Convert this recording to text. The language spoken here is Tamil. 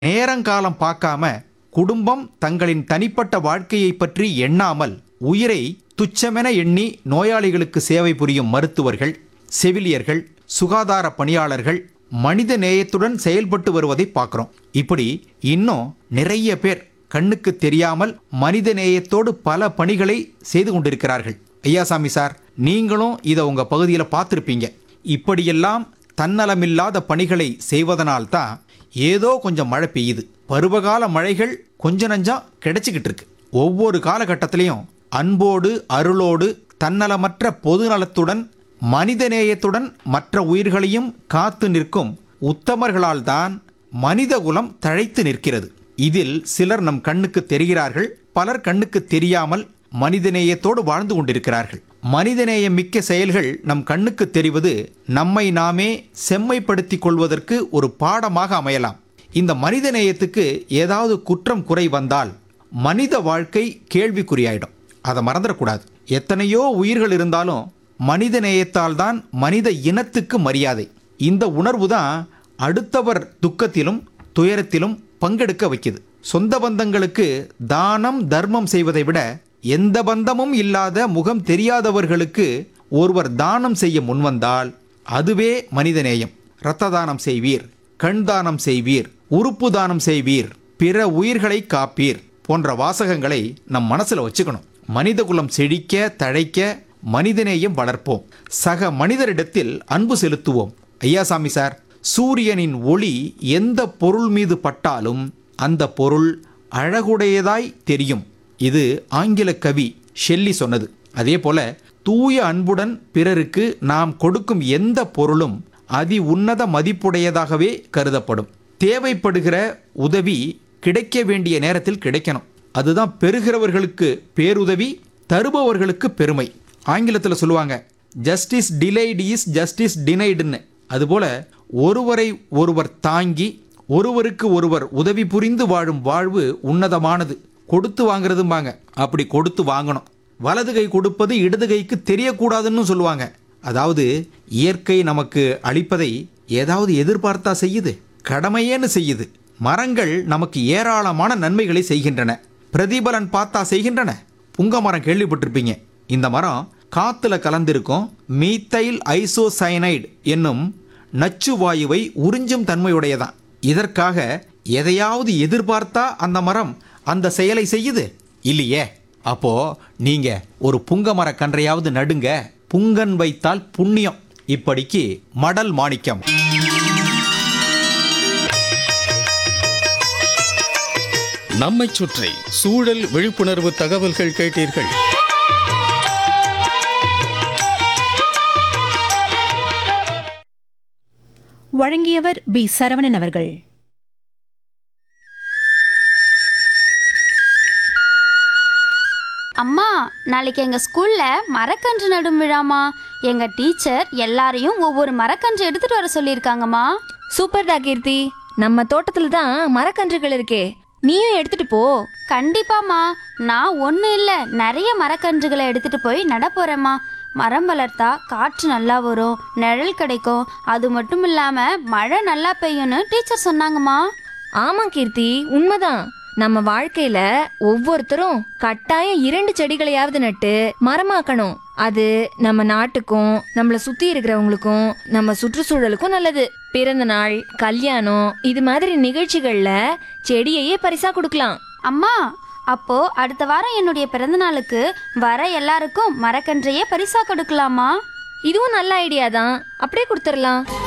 நேரங்காலம் பார்க்காம குடும்பம் தங்களின் தனிப்பட்ட வாழ்க்கையை பற்றி எண்ணாமல் உயிரை துச்சமென எண்ணி நோயாளிகளுக்கு சேவை புரியும் மருத்துவர்கள் செவிலியர்கள் சுகாதார பணியாளர்கள் மனித நேயத்துடன் செயல்பட்டு வருவதை பார்க்குறோம் இப்படி இன்னும் நிறைய பேர் கண்ணுக்கு தெரியாமல் மனித நேயத்தோடு பல பணிகளை செய்து கொண்டிருக்கிறார்கள் ஐயாசாமி சார் நீங்களும் இதை உங்க பகுதியில் பார்த்துருப்பீங்க இப்படியெல்லாம் தன்னலமில்லாத பணிகளை செய்வதனால்தான் ஏதோ கொஞ்சம் மழை பெய்யுது பருவகால மழைகள் கொஞ்ச நஞ்சம் கிடைச்சிக்கிட்டு இருக்கு ஒவ்வொரு காலகட்டத்திலையும் அன்போடு அருளோடு தன்னலமற்ற பொதுநலத்துடன் மனிதநேயத்துடன் மற்ற உயிர்களையும் காத்து நிற்கும் உத்தமர்களால் தான் மனிதகுலம் தழைத்து நிற்கிறது இதில் சிலர் நம் கண்ணுக்கு தெரிகிறார்கள் பலர் கண்ணுக்கு தெரியாமல் மனிதநேயத்தோடு வாழ்ந்து கொண்டிருக்கிறார்கள் மனிதநேயம் மிக்க செயல்கள் நம் கண்ணுக்கு தெரிவது நம்மை நாமே செம்மைப்படுத்திக் கொள்வதற்கு ஒரு பாடமாக அமையலாம் இந்த மனிதநேயத்துக்கு ஏதாவது குற்றம் குறை வந்தால் மனித வாழ்க்கை கேள்விக்குறியாயிடும் அதை மறந்துடக்கூடாது எத்தனையோ உயிர்கள் இருந்தாலும் மனித நேயத்தால் தான் மனித இனத்துக்கு மரியாதை இந்த உணர்வு தான் அடுத்தவர் துக்கத்திலும் துயரத்திலும் பங்கெடுக்க வைக்குது சொந்த பந்தங்களுக்கு தானம் தர்மம் செய்வதை விட எந்த பந்தமும் இல்லாத முகம் தெரியாதவர்களுக்கு ஒருவர் தானம் செய்ய முன்வந்தால் அதுவே மனிதநேயம் இரத்த தானம் செய்வீர் கண் தானம் செய்வீர் உறுப்பு தானம் செய்வீர் பிற உயிர்களை காப்பீர் போன்ற வாசகங்களை நம் மனசுல வச்சுக்கணும் மனிதகுலம் செழிக்க தழைக்க மனிதநேயம் வளர்ப்போம் சக மனிதரிடத்தில் அன்பு செலுத்துவோம் ஐயாசாமி சார் சூரியனின் ஒளி எந்த பொருள் மீது பட்டாலும் அந்த பொருள் அழகுடையதாய் தெரியும் இது ஆங்கில கவி ஷெல்லி சொன்னது அதே போல தூய அன்புடன் பிறருக்கு நாம் கொடுக்கும் எந்த பொருளும் அதி உன்னத மதிப்புடையதாகவே கருதப்படும் தேவைப்படுகிற உதவி கிடைக்க வேண்டிய நேரத்தில் கிடைக்கணும் அதுதான் பெறுகிறவர்களுக்கு பேருதவி தருபவர்களுக்கு பெருமை ஆங்கிலத்தில் சொல்லுவாங்க ஜஸ்டிஸ் டிலைடு இஸ் ஜஸ்டிஸ் டினைடுன்னு அதுபோல ஒருவரை ஒருவர் தாங்கி ஒருவருக்கு ஒருவர் உதவி புரிந்து வாழும் வாழ்வு உன்னதமானது கொடுத்து வாங்குறதும்பாங்க அப்படி கொடுத்து வாங்கணும் வலது கை கொடுப்பது இடது கைக்கு தெரியக்கூடாதுன்னு சொல்லுவாங்க அதாவது இயற்கை நமக்கு அளிப்பதை ஏதாவது எதிர்பார்த்தா செய்யுது கடமையேன்னு செய்யுது மரங்கள் நமக்கு ஏராளமான நன்மைகளை செய்கின்றன பிரதிபலன் பார்த்தா செய்கின்றன புங்க மரம் கேள்விப்பட்டிருப்பீங்க இந்த மரம் காத்துல கலந்திருக்கும் மீத்தைல் ஐசோசைனைடு என்னும் நச்சு வாயுவை உறிஞ்சும் தன்மையுடையதான் இதற்காக எதையாவது எதிர்பார்த்தா அந்த மரம் அந்த செயலை செய்யுது இல்லையே அப்போ நீங்க ஒரு புங்க மர கன்றையாவது நடுங்க புங்கன் வைத்தால் புண்ணியம் இப்படிக்கு மடல் மாணிக்கம் நம்மைச் சுற்றி சூழல் விழிப்புணர்வு தகவல்கள் கேட்டீர்கள் வழங்கியவர் பி சரவணன் அவர்கள் அம்மா நாளைக்கு எங்க ஸ்கூல்ல மரக்கன்று நடும் விழாமா எங்க டீச்சர் எல்லாரையும் ஒவ்வொரு மரக்கன்று எடுத்துட்டு வர சொல்லியிருக்காங்கம்மா சூப்பர்டா கீர்த்தி நம்ம தோட்டத்துல தான் மரக்கன்றுகள் இருக்கே நீயும் எடுத்துட்டு போ கண்டிப்பாம்மா நான் ஒண்ணு இல்ல நிறைய மரக்கன்றுகளை எடுத்துட்டு போய் நட போறேம்மா மரம் வளர்த்தா காற்று நல்லா வரும் நிழல் கிடைக்கும் அது மட்டும் இல்லாம மழை நல்லா பெய்யும்னு டீச்சர் சொன்னாங்கம்மா ஆமா கீர்த்தி உண்மைதான் நம்ம வாழ்க்கையில ஒவ்வொருத்தரும் கட்டாயம் இரண்டு செடிகளையாவது நட்டு மரமாக்கணும் அது நம்ம நாட்டுக்கும் நம்மள சுத்தி இருக்கிறவங்களுக்கும் நம்ம சுற்றுச்சூழலுக்கும் நல்லது பிறந்த நாள் கல்யாணம் இது மாதிரி நிகழ்ச்சிகள்ல செடியையே பரிசா கொடுக்கலாம் அம்மா அப்போ அடுத்த வாரம் என்னுடைய பிறந்த நாளுக்கு வர எல்லாருக்கும் மரக்கன்றையே பரிசா கொடுக்கலாமா இதுவும் நல்ல ஐடியா தான் அப்படியே கொடுத்துடலாம்